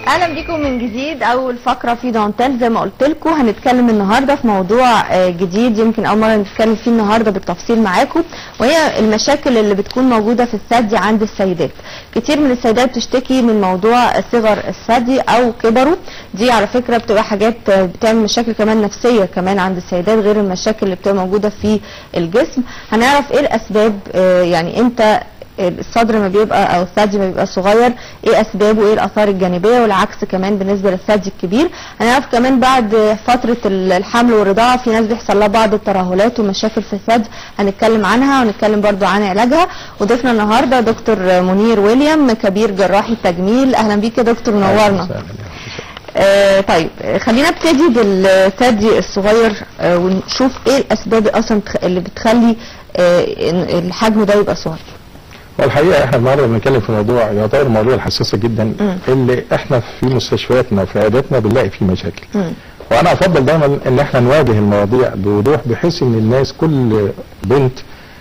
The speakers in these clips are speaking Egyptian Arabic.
اهلا بيكم من جديد اول فقره في دانتيل زي ما قلت لكم هنتكلم النهارده في موضوع آه، جديد يمكن اول مره نتكلم فيه النهارده بالتفصيل معاكم وهي المشاكل اللي بتكون موجوده في الثدي عند السيدات كتير من السيدات بتشتكي من موضوع صغر الثدي او كبره دي على فكره بتبقى حاجات آه، بتعمل مشاكل كمان نفسيه كمان عند السيدات غير المشاكل اللي بتبقى موجوده في الجسم هنعرف ايه الاسباب آه، يعني امتى الصدر ما بيبقى او الثدي ما بيبقى صغير ايه اسبابه وايه الاثار الجانبيه والعكس كمان بالنسبه للثدي الكبير هنعرف كمان بعد فتره الحمل والرضاعه في ناس بيحصل لها بعض الترهلات ومشاكل في الثدي هنتكلم عنها ونتكلم برضو عن علاجها وضيفنا النهارده دكتور منير ويليام كبير جراحي التجميل اهلا بيك يا دكتور منورنا آه طيب آه، خلينا نبتدي بالثدي الصغير آه ونشوف ايه الاسباب اصلا بتخ- اللي بتخلي آه إن الحجم ده يبقى صغير والحقيقه احنا النهارده بنتكلم في موضوع يعتبر الموضوع الحساسه جدا مم. اللي احنا في مستشفياتنا وفي عياداتنا بنلاقي فيه مشاكل. مم. وانا افضل دايما ان احنا نواجه المواضيع بوضوح بحيث ان الناس كل بنت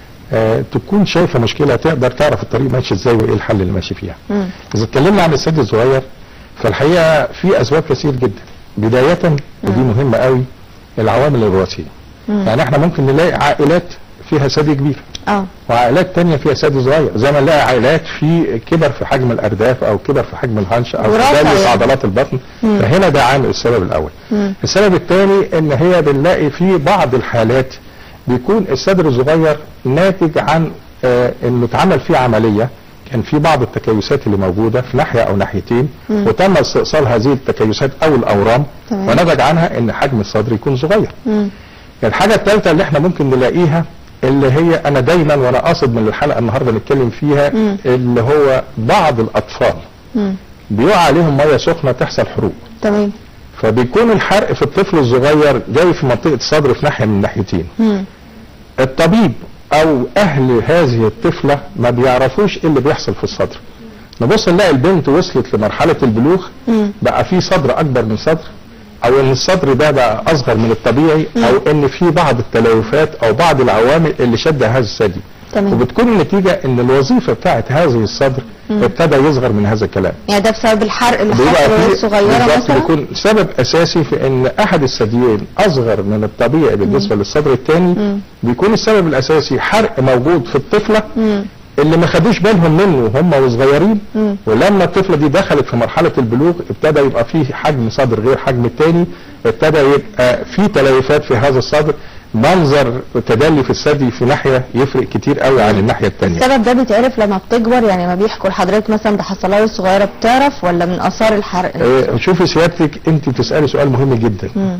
آه تكون شايفه مشكله تقدر تعرف الطريق ماشي ازاي وايه الحل اللي ماشي فيها. مم. اذا اتكلمنا عن الثدي الصغير فالحقيقه في اسباب كثير جدا. بدايه ودي مهمه قوي العوامل الوراثيه. مم. يعني احنا ممكن نلاقي عائلات فيها ثدي كبير اه وعائلات تانية فيها ثدي صغير زي ما نلاقي عائلات في كبر في حجم الارداف او كبر في حجم الهنش او وراثة تدلس يعني. عضلات البطن مم. فهنا ده عامل السبب الاول مم. السبب الثاني ان هي بنلاقي في بعض الحالات بيكون الصدر الصغير ناتج عن آه انه اتعمل فيه عمليه كان في بعض التكيسات اللي موجوده في ناحيه او ناحيتين مم. وتم استئصال هذه التكيسات او الاورام تمام. ونتج عنها ان حجم الصدر يكون صغير مم. الحاجة الثالثة اللي احنا ممكن نلاقيها اللي هي انا دايما وانا قاصد من الحلقة النهاردة نتكلم فيها مم. اللي هو بعض الاطفال مم. بيقع عليهم مية سخنة تحصل حروق تمام فبيكون الحرق في الطفل الصغير جاي في منطقة الصدر في ناحية من الناحيتين مم. الطبيب او اهل هذه الطفلة ما بيعرفوش ايه اللي بيحصل في الصدر نبص نلاقي البنت وصلت لمرحلة البلوغ مم. بقى في صدر اكبر من صدر او ان الصدر ده بقى اصغر من الطبيعي او ان في بعض التلوثات او بعض العوامل اللي شد هذا الثدي تمام وبتكون النتيجه ان الوظيفه بتاعت هذه الصدر ابتدى يصغر من هذا الكلام يعني ده بسبب الحرق اللي بيبقى حصل وهي في صغيره بالظبط مثلا بيكون سبب اساسي في ان احد الثديين اصغر من الطبيعي بالنسبه للصدر الثاني مم. بيكون السبب الاساسي حرق موجود في الطفله مم. اللي ما خدوش بالهم منه وهم صغيرين مم. ولما الطفله دي دخلت في مرحله البلوغ ابتدى يبقى فيه حجم صدر غير حجم التاني ابتدى يبقى في تليفات في هذا الصدر منظر تدلي في الثدي في ناحيه يفرق كتير قوي عن الناحيه التانيه السبب ده بيتعرف لما بتكبر يعني ما بيحكوا لحضرتك مثلا ده حصل لها الصغيره بتعرف ولا من اثار الحرق اه، شوفي سيادتك انت بتسالي سؤال مهم جدا مم.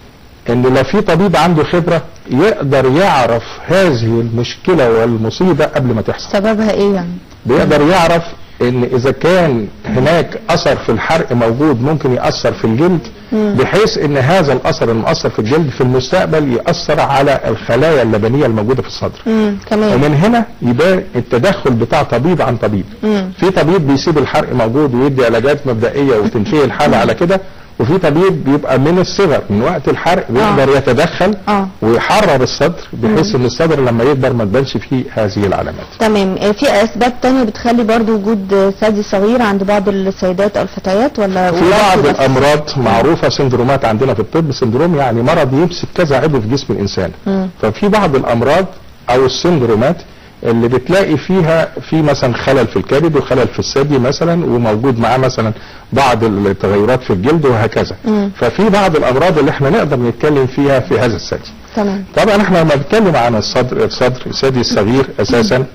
ان لو في طبيب عنده خبره يقدر يعرف هذه المشكله والمصيبه قبل ما تحصل سببها ايه يعني بيقدر يعرف ان اذا كان هناك اثر في الحرق موجود ممكن ياثر في الجلد مم. بحيث ان هذا الاثر المؤثر في الجلد في المستقبل ياثر على الخلايا اللبنيه الموجوده في الصدر مم. كمان ومن هنا يبان التدخل بتاع طبيب عن طبيب مم. في طبيب بيسيب الحرق موجود ويدي علاجات مبدئيه وتنتهي الحاله على كده وفي طبيب بيبقى من الصغر من وقت الحرق بيقدر يتدخل اه ويحرر الصدر بحيث ان الصدر لما يكبر ما تبانش فيه هذه العلامات تمام آه، في اسباب تانية بتخلي برضو وجود آه، ثدي صغير عند بعض السيدات او الفتيات ولا في وراثي بعض بس؟ الامراض معروفه سندرومات عندنا في الطب سندروم يعني مرض يمسك كذا عضو في جسم الانسان مم. ففي بعض الامراض او السندرومات اللي بتلاقي فيها في مثلا خلل في الكبد وخلل في الثدي مثلا وموجود معاه مثلا بعض التغيرات في الجلد وهكذا مم. ففي بعض الامراض اللي احنا نقدر نتكلم فيها في هذا الثدي تمام طبعا احنا لما بنتكلم عن الصدر الصدر الثدي الصغير اساسا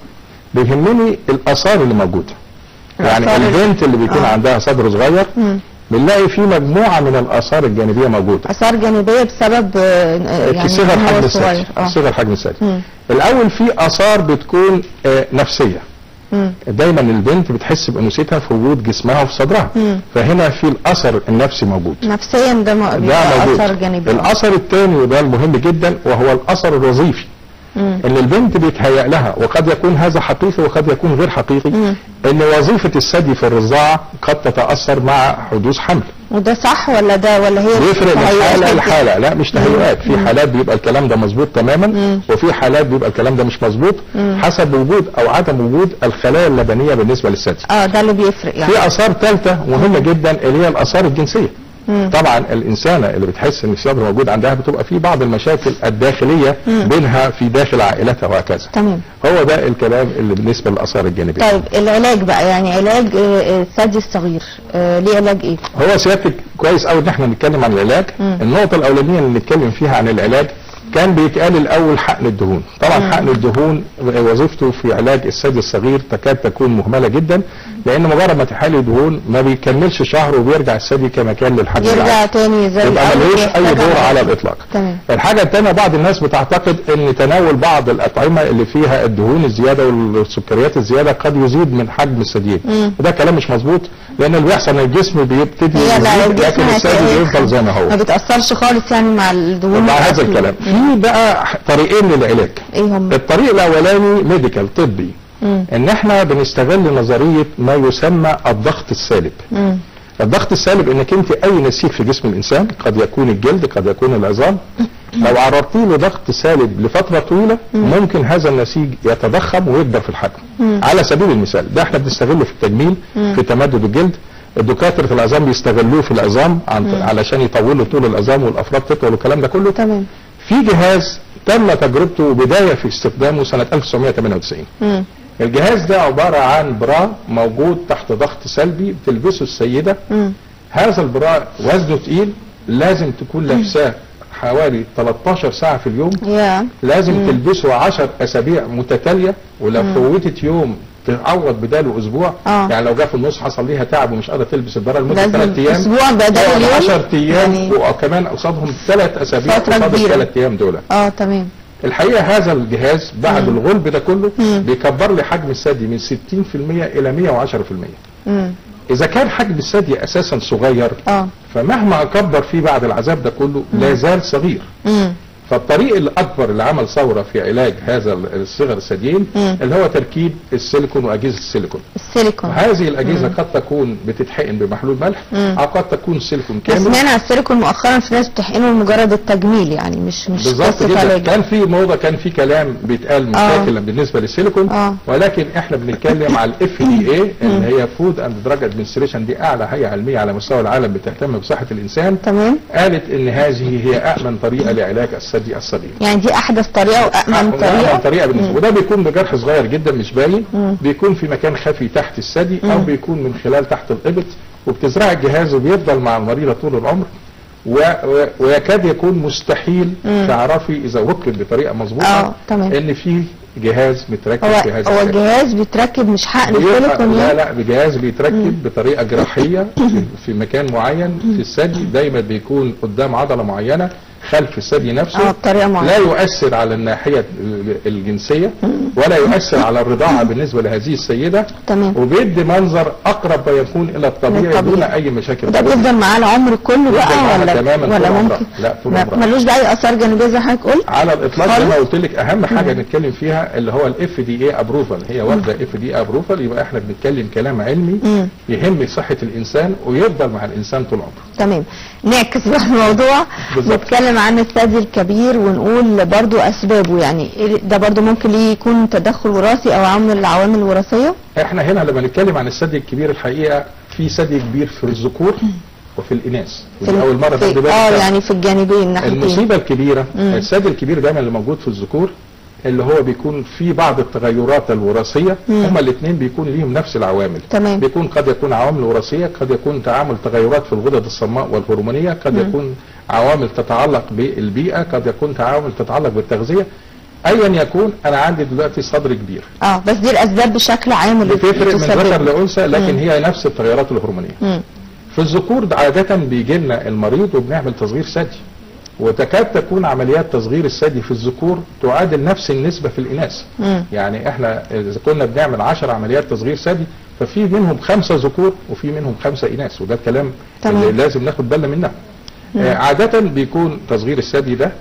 بيهمني الاثار اللي موجوده يعني الآثار اللي- البنت اللي بيكون آه. عندها صدر صغير مم. بنلاقي في مجموعه من الاثار الجانبيه موجوده اثار جانبيه بسبب آه، آه، يعني صغر إن هو حجم صغير الثدي اه صغر حجم الثدي مم. الاول في اثار بتكون آه، نفسيه مم. دايما البنت بتحس بانوثتها في وجود جسمها وفي صدرها مم. فهنا في الاثر النفسي موجود نفسيا ده م- ده بيبقى موجود اثر جانبي الاثر الثاني وده المهم جدا وهو الاثر الوظيفي مم. ان البنت بيتهيأ لها وقد يكون هذا حقيقي وقد يكون غير حقيقي مم. ان وظيفه الثدي في الرضاعه قد تتاثر مع حدوث حمل وده صح ولا ده ولا هي بيفرق من تهيؤات حاله كده؟ لحاله لا مش تهيؤات في حالات بيبقى الكلام ده مظبوط تماما مم. وفي حالات بيبقى الكلام ده مش مظبوط مم. حسب وجود او عدم وجود الخلايا اللبنيه بالنسبه للثدي اه ده اللي بيفرق يعني في اثار ثالثه مهمه جدا اللي هي الاثار الجنسيه مم. طبعا الانسانه اللي بتحس ان الصدر موجود عندها بتبقى في بعض المشاكل الداخليه مم. بينها في داخل عائلتها وهكذا تمام هو ده الكلام اللي بالنسبه للاثار الجانبيه طيب العلاج بقى يعني علاج آه، آه، الثدي الصغير آه، ليه علاج ايه؟ هو سيادتك كويس قوي ان احنا نتكلم عن العلاج مم. النقطه الاولانيه اللي نتكلم فيها عن العلاج كان بيتقال الاول حقن الدهون طبعا مم. حقن الدهون وظيفته في علاج الثدي الصغير تكاد تكون مهمله جدا لان مجرد ما تحالي دهون ما بيكملش شهر وبيرجع الثدي كما كان للحجم يرجع العادي تاني زي يبقى الأول ملوش اي ويحتاج دور على علاج. الاطلاق تمام الحاجة الثانية بعض الناس بتعتقد ان تناول بعض الاطعمة اللي فيها الدهون الزيادة والسكريات الزيادة قد يزيد من حجم الثديين مم. وده كلام مش مظبوط لان اللي بيحصل ان الجسم بيبتدي هي لا يزيد لكن الجسم الثدي هتلاقيه بيفضل زي ما هو ما بتأثرش خالص يعني مع الدهون مع هذا والأكل. الكلام مم. في بقى طريقين للعلاج ايه هم؟ الطريق الاولاني ميديكال طبي مم. ان احنا بنستغل نظرية ما يسمى الضغط السالب مم. الضغط السالب انك انت اي نسيج في جسم الانسان قد يكون الجلد قد يكون العظام لو عرضتيه لضغط سالب لفتره طويله ممكن هذا النسيج يتضخم ويكبر في الحجم مم. على سبيل المثال ده احنا بنستغله في التجميل مم. في تمدد الجلد دكاتره العظام بيستغلوه في العظام عن علشان يطولوا طول العظام والافراد تطول والكلام ده كله تمام في جهاز تم تجربته بدايه في استخدامه سنه 1998 مم. الجهاز ده عباره عن برا موجود تحت ضغط سلبي بتلبسه السيده مم. هذا البراء وزنه تقيل لازم تكون لابساه حوالي 13 ساعة في اليوم يا لازم تلبسه 10 أسابيع متتالية ولو فوتت يوم تعوض بداله أسبوع آه. يعني لو جه في النص حصل ليها تعب ومش قادرة تلبس البراء لمدة لازم ثلاث أيام اسبوع بدل تقعد اليوم 10 أيام يعني وكمان قصادهم ثلاث أسابيع فترة قصاد كبيرة. الثلاث أيام دول اه تمام الحقيقة هذا الجهاز بعد مم. الغلب ده كله مم. بيكبر لي حجم الثدي من 60% إلى 110% مم. إذا كان حجم الثدي أساسا صغير اه فمهما اكبر فيه بعد العذاب ده كله لا زال صغير مم. فالطريق الاكبر اللي عمل ثوره في علاج هذا الصغر الثديين مم. اللي هو تركيب السيليكون واجهزه السيليكون السيليكون وهذه الاجهزه قد تكون بتتحقن بمحلول ملح مم. او قد تكون سيليكون بس كامل سمعنا على السيليكون مؤخرا في ناس بتحقنه لمجرد التجميل يعني مش مش بالظبط قصة كده علاج كان في موضه كان في كلام بيتقال مشاكل بالنسبه للسيليكون آه. ولكن احنا بنتكلم على الاف دي اي اللي هي فود اند دراج ادمنستريشن دي اعلى هيئه علميه على مستوى العالم بتهتم بصحه الانسان تمام قالت ان هذه هي امن طريقه لعلاج الثدي الصغير يعني دي احدث طريقه وامن أمن طريقه طريقه بالنسبه وده بيكون بجرح صغير جدا مش باين مم. بيكون في مكان خفي تحت الثدي او مم. بيكون من خلال تحت الابط وبتزرع الجهاز وبيفضل مع المريضه طول العمر و... و... ويكاد يكون مستحيل مم. تعرفي اذا ركب بطريقه مظبوطه اه تمام ان في جهاز متركب هو في هذا هو الثدي. الجهاز بيتركب مش حقن بيبقى- سيليكون لا يعني لا بجهاز بيتركب بطريقه جراحيه في- في مكان معين في الثدي دايما بيكون قدام عضله معينه خلف الثدي نفسه اه بطريقه لا معينه يؤثر على الناحية الجنسية ولا يؤثر على الرضاعة بالنسبة لهذه السيدة تمام وبيدي منظر أقرب ما يكون إلى الطبيعي للطبيعي. دون أي مشاكل وده بيفضل معاه العمر كله بيفضل معاها بقى ولا تماماً طول ولا عمرها. ممكن لا طول ما- عمرها. ملوش بقى اي اثار جانبيه زي ما حضرتك قلت على الإطلاق خالص؟ زي ما قلت لك أهم حاجة نتكلم فيها اللي هو الاف دي اي ابروفال هي واخدة اف دي اي ابروفال يبقى احنا بنتكلم كلام علمي مم. يهم صحة الإنسان ويفضل مع الإنسان طول عمره تمام نعكس بقى الموضوع بالظبط. نتكلم عن الثدي الكبير ونقول برضو اسبابه يعني إيه ده برضو ممكن ليه يكون تدخل وراثي او عامل العوامل الوراثيه احنا هنا لما نتكلم عن الثدي الكبير الحقيقة في ثدي كبير في الذكور وفي الإناث في ودي أول مرة في- تاخدي بالك اه منها. يعني في الجانبين ناحيتين المصيبة الكبيرة مم. السد الكبير دايما اللي موجود في الذكور اللي هو بيكون في بعض التغيرات الوراثية مم. هما الاثنين بيكون ليهم نفس العوامل تمام بيكون قد يكون عوامل وراثية قد يكون تعامل تغيرات في الغدد الصماء والهرمونية قد مم. يكون عوامل تتعلق بالبيئة قد يكون تعامل تتعلق بالتغذية ايا يكون انا عندي دلوقتي صدر كبير اه بس دي الاسباب بشكل عام اللي بتفرق من بتسبب. ذكر لانثى لكن مم. هي نفس التغيرات الهرمونية مم. في الذكور ده عادة بيجي لنا المريض وبنعمل تصغير ثدي وتكاد تكون عمليات تصغير الثدي في الذكور تعادل نفس النسبة في الإناث مم. يعني احنا اذا كنا بنعمل 10 عمليات تصغير ثدي ففي منهم خمسة ذكور وفي منهم خمسة إناث وده الكلام تمام. اللي لازم ناخد بالنا منه آه، عادة بيكون تصغير الثدي ده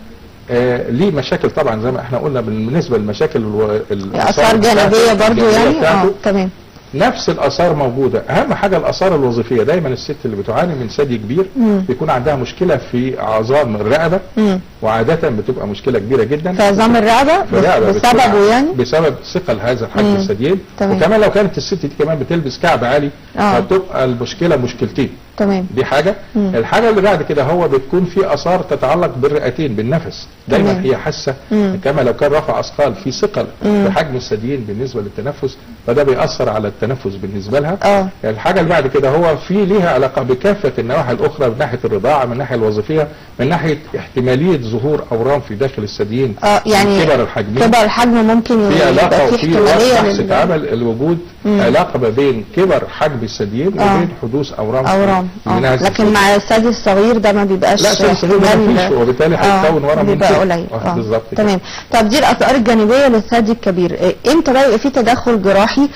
آه ليه مشاكل طبعا زي ما احنا قلنا بالنسبه للمشاكل الو... اثار جانبيه برضو الجانبية يعني اه بتاعته تمام نفس الاثار موجوده اهم حاجه الاثار الوظيفيه دايما الست اللي بتعاني من ثدي كبير مم. بيكون عندها مشكله في عظام الرقبه مم. وعاده بتبقى مشكله كبيره جدا في عظام الرقبه في الرقبة بس- بتكون بسببه يعني بسبب ثقل هذا الحجم مم. الثديين تمام. وكمان لو كانت الست دي كمان بتلبس كعب عالي آه. فتبقى المشكله مشكلتين تمام دي حاجه مم. الحاجه اللي بعد كده هو بتكون في اثار تتعلق بالرئتين بالنفس دايما تمام. هي حاسه مم. كما لو كان رفع اثقال في ثقل مم. في حجم الثديين بالنسبه للتنفس فده بيأثر على التنفس بالنسبه لها اه الحاجه اللي بعد كده هو في ليها علاقه بكافه النواحي الاخرى من ناحيه الرضاعه من الناحيه الوظيفيه من ناحيه احتماليه ظهور اورام في داخل الثديين اه يعني من كبر الحجمين كبر الحجم ممكن في علاقه يبقى وفي فيه احتماليه بحث لل- اتعمل الوجود مم. علاقه ما بين كبر حجم الثديين آه. وبين حدوث اورام في- اورام من اه هذا لكن الثدي. مع الثدي الصغير ده ما بيبقاش لا ثدي صغير ما احتمال- فيش وبالتالي هيتكون ورم من بيبقى كده. قليل آه، اه بالظبط كده. تمام طب دي الاثار الجانبيه للثدي الكبير إيه، امتى بقى يبقى في تدخل جراحي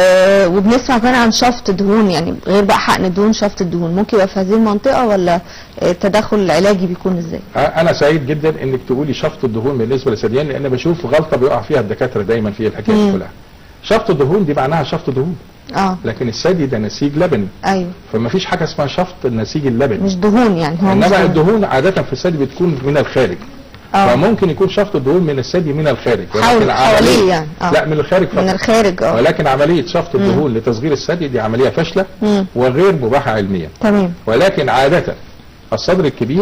آه وبنسمع كمان عن شفط دهون يعني غير بقى حقن الدهون شفط الدهون ممكن يبقى في هذه المنطقه ولا آه، التدخل العلاجي بيكون ازاي؟ انا سعيد جدا انك تقولي شفط الدهون بالنسبه للثديين لان بشوف غلطه بيقع فيها الدكاتره دايما في الحكايه دي مم. كلها شفط الدهون دي معناها شفط دهون اه لكن الثدي ده نسيج لبني ايوه فما فيش حاجه اسمها شفط النسيج اللبني مش دهون يعني هو مش انما دهون. الدهون عاده في الثدي بتكون من الخارج اه فممكن يكون شفط الدهون من الثدي من الخارج حول- ولكن حواليه عملية- يعني، آه. لا من الخارج من فقط الخارج اه ولكن عمليه شفط الدهون لتصغير الثدي دي عمليه فاشله مم. وغير مباحه علميا تمام ولكن عاده الصدر الكبير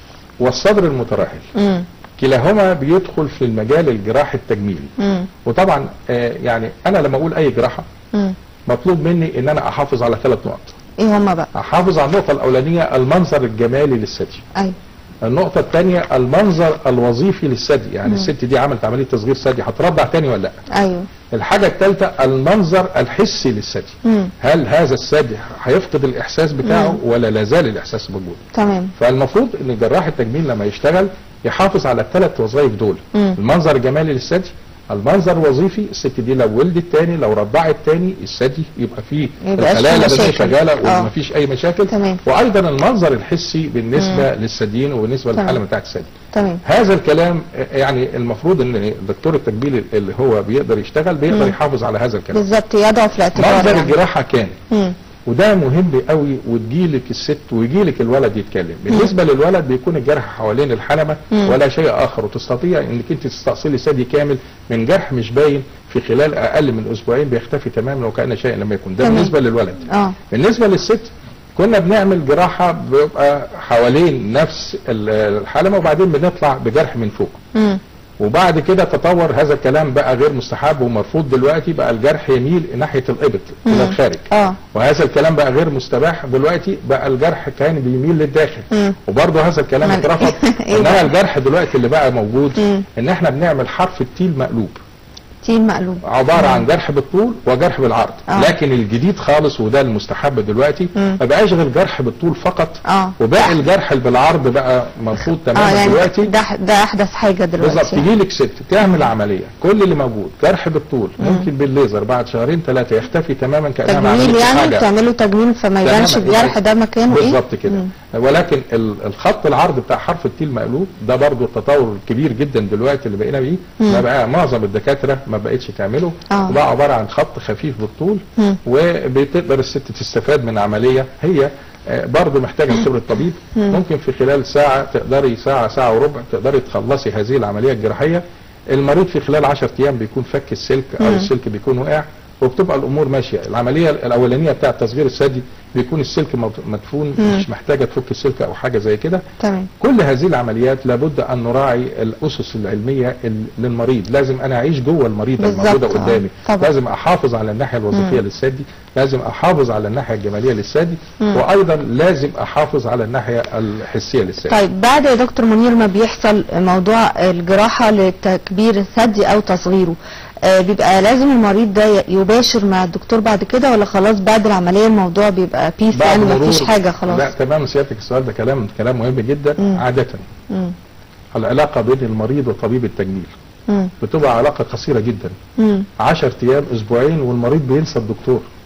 والصدر المتراحل امم كلاهما بيدخل في المجال الجراحي التجميلي امم وطبعا آه، يعني انا لما اقول اي جراحه امم مطلوب مني ان انا احافظ على ثلاث نقط ايه هما بقى؟ احافظ على النقطه الاولانيه المنظر الجمالي للثدي ايوه النقطة الثانية المنظر الوظيفي للثدي، يعني مم. الست دي عملت عملية تصغير ثدي هترضع تاني ولا لا؟ ايوه الحاجة الثالثة المنظر الحسي للثدي، امم هل هذا الثدي هيفقد الإحساس بتاعه ولا لا زال الإحساس موجود؟ تمام فالمفروض إن جراح التجميل لما يشتغل يحافظ على الثلاث وظائف دول، مم. المنظر الجمالي للثدي، المنظر الوظيفي الست دي لو ولدت تاني لو رضعت تاني الثدي يبقى فيه يبقاش الخلايا فيه اللبنية مشاكل. شغالة آه. ومفيش أي مشاكل تمام. وأيضا المنظر الحسي بالنسبة للثديين وبالنسبة تمام. للحالة بتاعت الثدي. تمام هذا الكلام يعني المفروض ان دكتور التجميل اللي هو بيقدر يشتغل بيقدر مم. يحافظ على هذا الكلام بالظبط يضعه في الاعتبار منظر يعني الجراحه كان مم. وده مهم قوي وتجيلك الست ويجيلك الولد يتكلم بالنسبه للولد بيكون الجرح حوالين الحلمه مم. ولا شيء اخر وتستطيع انك انت تستأصلي ثدي كامل من جرح مش باين في خلال اقل من اسبوعين بيختفي تماما وكان شيء لم يكن ده تمام. بالنسبه للولد اه بالنسبه للست كنا بنعمل جراحه بيبقى حوالين نفس ال- الحلمه وبعدين بنطلع بجرح من فوق مم. وبعد كده تطور هذا الكلام بقى غير مستحب ومرفوض دلوقتي بقى الجرح يميل ناحيه الابط مم. الى الخارج اه وهذا الكلام بقى غير مستباح دلوقتي بقى الجرح كان بيميل للداخل مم. وبرضه هذا الكلام من- اترفض إيه انما بقى؟ الجرح دلوقتي اللي بقى موجود مم. ان احنا بنعمل حرف التيل مقلوب تيل مقلوب عباره عن جرح بالطول وجرح بالعرض آه. لكن الجديد خالص وده المستحب دلوقتي مم. ما بقاش غير جرح بالطول فقط اه وباقي الجرح اللي بالعرض بقى مرفوض اه تماما يعني دلوقتي ده ده احدث حاجه دلوقتي بالظبط يعني. تجي لك ست تعمل عمليه كل اللي موجود جرح بالطول ممكن بالليزر بعد شهرين ثلاثه يختفي تماما كانها ما تجميل عملتش يعني حاجه بتعملوا تجميل فما تماما. يبانش الجرح ده مكانه ايه بالظبط كده مم. ولكن ال- الخط العرض بتاع حرف التيل مقلوب ده برضو التطور الكبير جدا دلوقتي اللي بقينا بيه مم. ما بقى معظم الدكاتره ما بقتش تعمله آه. وبقى عباره عن خط خفيف بالطول مم. وبتقدر الست تستفاد من عمليه هي آه، برضو محتاجه خبره طبيب مم. ممكن في خلال ساعه تقدري ساعه ساعه وربع تقدري تخلصي هذه العمليه الجراحيه المريض في خلال 10 ايام بيكون فك السلك او مم. السلك بيكون وقع وبتبقى الامور ماشيه العمليه الاولانيه بتاعه تصغير الثدي بيكون السلك مد- مدفون مم. مش محتاجه تفك السلك او حاجه زي كده تمام كل هذه العمليات لابد ان نراعي الاسس العلميه ال- للمريض لازم انا اعيش جوه المريض بالظبط، الموجوده آه. قدامي طبعا. لازم احافظ على الناحيه الوظيفيه مم. للثدي لازم احافظ على الناحيه الجماليه للثدي مم. وايضا لازم احافظ على الناحيه الحسيه للثدي طيب بعد يا دكتور منير ما بيحصل موضوع الجراحه لتكبير الثدي او تصغيره آه بيبقى لازم المريض ده ي- يباشر مع الدكتور بعد كده ولا خلاص بعد العمليه الموضوع بيبقى بيس بعد يعني مرور- مفيش حاجه خلاص لا تمام سيادتك السؤال ده كلام كلام مهم جدا مم. عاده مم. العلاقه بين المريض وطبيب التجميل مم. بتبقى علاقه قصيره جدا مم. 10 ايام اسبوعين والمريض بينسى الدكتور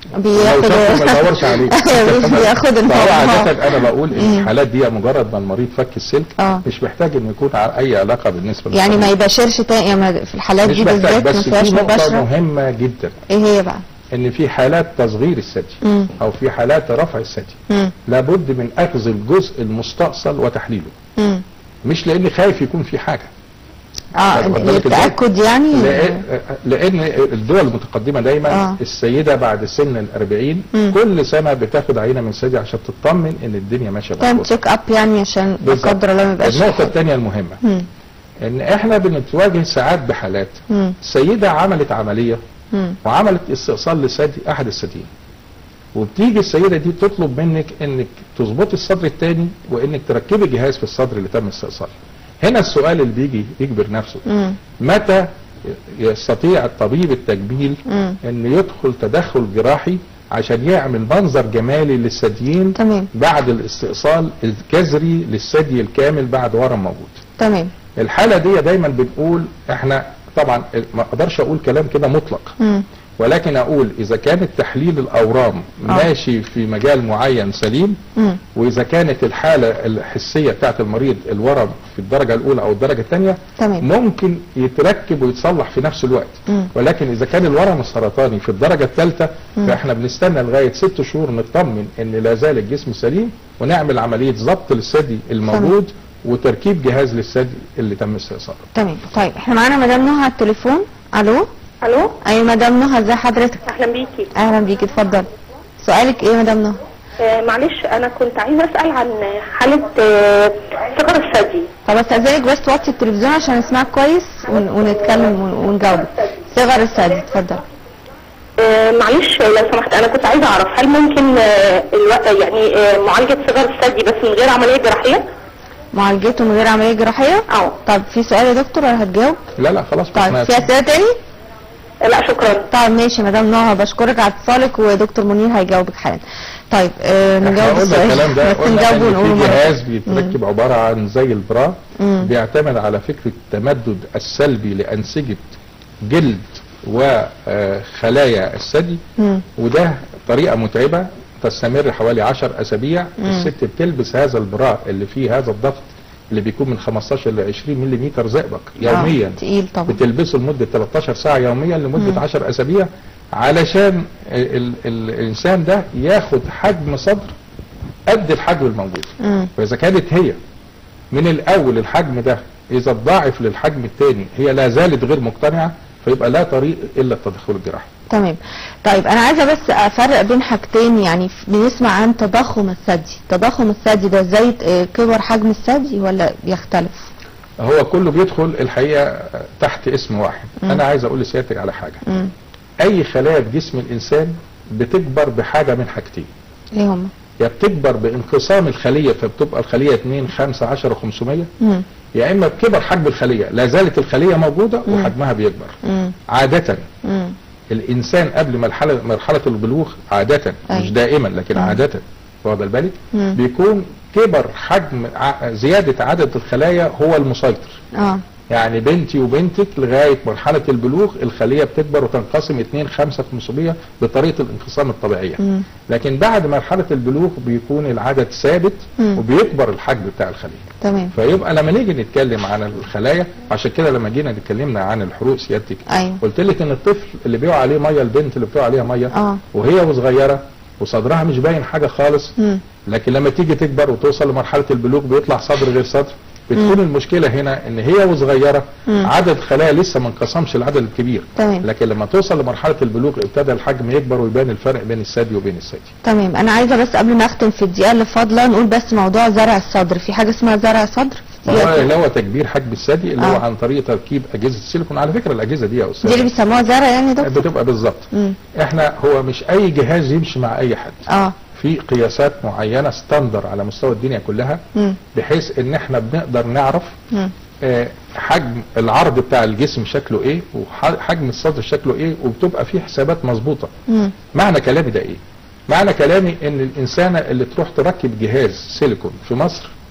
بياخد لو شافه ما يدورش عليه أيوة، مش بياخد فهو الموضوع عادة انا بقول ان مم. الحالات دي مجرد ما المريض فك السلك اه مش محتاج انه يكون ع- اي علاقه بالنسبه يعني ما للمريض. يباشرش تاني يعني ما- في الحالات مش دي محتاج بالذات ما بس فيهاش في نقطه مباشره مهمه جدا ايه هي بقى؟ ان في حالات تصغير الثدي مم. او في حالات رفع الثدي مم. لابد من اخذ الجزء المستأصل وتحليله مم. مش لاني خايف يكون في حاجه اه واخد بالك إزاي؟ للتاكد يعني لأن, لان الدول المتقدمه دايما آه. السيده بعد سن الأربعين مم. كل سنه بتاخد عينه من الثدي عشان تطمن ان الدنيا ماشيه تعمل مظبوط تشيك اب يعني عشان لا بالظبط. قدر الله ما يبقاش النقطه في حاجة. الثانيه المهمه مم. ان احنا بنتواجه ساعات بحالات مم. سيده عملت عمليه مم. وعملت استئصال لثدي احد الثديين وبتيجي السيده دي تطلب منك انك تظبطي الصدر الثاني وانك تركبي جهاز في الصدر اللي تم استئصاله هنا السؤال اللي بيجي يجبر نفسه مم. متى يستطيع الطبيب التجميل مم. ان يدخل تدخل جراحي عشان يعمل منظر جمالي للثديين تمام بعد الاستئصال الجذري للثدي الكامل بعد ورم موجود تمام الحاله دي دايما بنقول احنا طبعا ما اقدرش اقول كلام كده مطلق مم. ولكن اقول اذا كانت تحليل الاورام آه. ماشي في مجال معين سليم مم. واذا كانت الحاله الحسيه بتاعت المريض الورم في الدرجه الاولى او الدرجه الثانيه تمام ممكن يتركب ويتصلح في نفس الوقت مم. ولكن اذا كان الورم السرطاني في الدرجه الثالثه مم. فاحنا بنستنى لغايه ست شهور نطمن ان لا زال الجسم سليم ونعمل عمليه ضبط للثدي الموجود وتركيب جهاز للثدي اللي تم استئصاله تمام طيب احنا معانا مدام نهى على التليفون الو الو ايوه مدام نهى ازي حضرتك اهلا بيكي اهلا بيكي اتفضل سؤالك ايه مدام نهى آه معلش انا كنت عايزه اسال عن حاله آه صغر الثدي طب استاذنك بس توطي التلفزيون عشان نسمعك كويس ون- ونتكلم ون- ونجاوب صغر الثدي اتفضل آه معلش لو سمحت انا كنت عايزه اعرف هل ممكن آه الو... يعني آه معالجه صغر الثدي بس من غير عمليه جراحيه معالجته من غير عمليه جراحيه اه طب في سؤال يا دكتور ولا هتجاوب لا لا خلاص طيب احنا- في اسئله تاني آه، لا شكرا طيب ماشي مدام نهى بشكرك على اتصالك ودكتور منير هيجاوبك حالا طيب آه احنا نجاوب قلنا السؤال الكلام ده بس قلنا نجاوبه ان ونقوله في مرة جهاز تانية. بيتركب عباره عن زي البرا مم. بيعتمد على فكره التمدد السلبي لانسجه جلد وخلايا الثدي مم. وده طريقه متعبه تستمر حوالي 10 اسابيع مم. الست بتلبس هذا البراء اللي فيه هذا الضغط اللي بيكون من 15 ل 20 ملم زئبق يوميا آه، تقيل طبعا بتلبسه لمده 13 ساعه يوميا لمده مم. 10 اسابيع علشان ال ال الانسان ده ياخد حجم صدر قد الحجم الموجود مم. فاذا كانت هي من الاول الحجم ده اذا اتضاعف للحجم الثاني هي لا زالت غير مقتنعه فيبقى لا طريق الا التدخل الجراحي تمام طيب انا عايزه بس افرق بين حاجتين يعني ف- بنسمع عن تضخم الثدي تضخم الثدي ده زي آه، كبر حجم الثدي ولا بيختلف هو كله بيدخل الحقيقه تحت اسم واحد مم. انا عايز اقول لسيادتك على حاجه مم. اي خلايا في جسم الانسان بتكبر بحاجه من حاجتين ايه هم يا بتكبر بانقسام الخليه فبتبقى الخليه 2 5 10 500 مم. يا اما بكبر حجم الخليه لا زالت الخليه موجوده مم. وحجمها بيكبر مم. عاده مم. الانسان قبل مرحله مرحله البلوغ عاده أيوة. مش دائما لكن مم. عاده واخد بالك مم. بيكون كبر حجم ع- زياده عدد الخلايا هو المسيطر اه يعني بنتي وبنتك لغايه مرحله البلوغ الخليه بتكبر وتنقسم 2 5 500 بطريقه الانقسام الطبيعيه مم. لكن بعد مرحله البلوغ بيكون العدد ثابت مم. وبيكبر الحجم بتاع الخليه تمام فيبقى لما نيجي نتكلم عن الخلايا عشان كده لما جينا اتكلمنا عن الحروق سيادتك ايوه قلت لك ان الطفل اللي بيقع عليه ميه البنت اللي بتقع عليها ميه اه وهي وصغيره وصدرها مش باين حاجه خالص مم. لكن لما تيجي تكبر وتوصل لمرحله البلوغ بيطلع صدر غير صدر بتكون مم. المشكله هنا ان هي وصغيره مم. عدد خلايا لسه ما انقسمش العدد الكبير تمام لكن لما توصل لمرحله البلوغ ابتدى الحجم يكبر ويبان الفرق بين الثدي وبين الثدي تمام انا عايزه بس قبل ما اختم في الدقيقه اللي فاضله نقول بس موضوع زرع الصدر في حاجه اسمها زرع صدر هو اللي هو تكبير حجم الثدي اللي هو آه. عن طريق تركيب اجهزه السيليكون على فكره الاجهزه دي يا دي اللي استاذ بيسموها زرع يعني يا دكتور بتبقى بالظبط مم. احنا هو مش اي جهاز يمشي مع اي حد اه في قياسات معينه ستاندر على مستوى الدنيا كلها مم. بحيث ان احنا بنقدر نعرف مم. آه، حجم العرض بتاع الجسم شكله ايه وحجم الصدر شكله ايه وبتبقى فيه حسابات مظبوطه مم. معنى كلامي ده ايه معنى كلامي ان الانسانه اللي تروح تركب جهاز سيليكون في مصر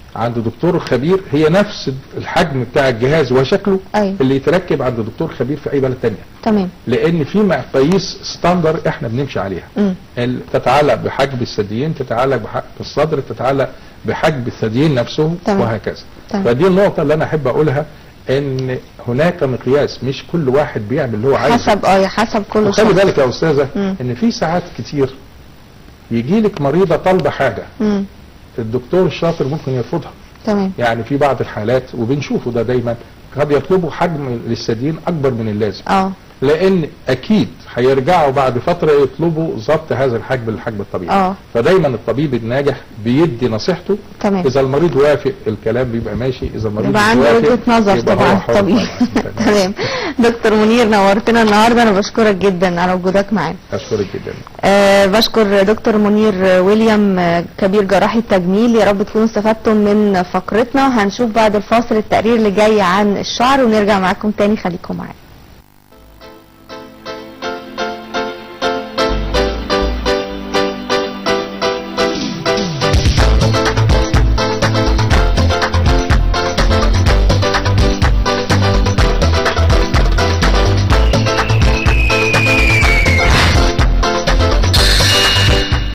عند دكتور خبير هي نفس الحجم بتاع الجهاز وشكله ايوه اللي يتركب عند دكتور خبير في اي بلد تانية تمام لان في مقاييس ستاندر احنا بنمشي عليها مم. ال- تتعلق بحجم الثديين تتعلق بحجم الصدر تتعلق بحجم الثديين نفسهم تمام. وهكذا تمام. فدي النقطة اللي انا احب اقولها ان هناك مقياس مش كل واحد بيعمل اللي هو عايزه حسب اه حسب كل وخلي شخص بالك يا استاذة مم. ان في ساعات كتير يجي لك مريضة طالبة حاجة مم. الدكتور الشاطر ممكن يرفضها تمام يعني في بعض الحالات وبنشوفه ده دايما قد يطلبوا حجم للثديين اكبر من اللازم اه لان اكيد هيرجعوا بعد فتره يطلبوا ضبط هذا الحجم للحجم الطبيعي اه فدايما الطبيب الناجح بيدي نصيحته تمام اذا المريض وافق الكلام بيبقى ماشي اذا المريض يبقى مش عنده وافق وجهة نظر يبقى هو طبعا حر طبيعي طبعاً. تمام دكتور منير نورتنا النهارده انا بشكرك جدا على وجودك معانا اشكرك جدا أه بشكر دكتور منير ويليام آه، كبير جراحي التجميل يا رب تكونوا استفدتم من فقرتنا هنشوف بعد الفاصل التقرير اللي جاي عن الشعر ونرجع معاكم تاني خليكم معانا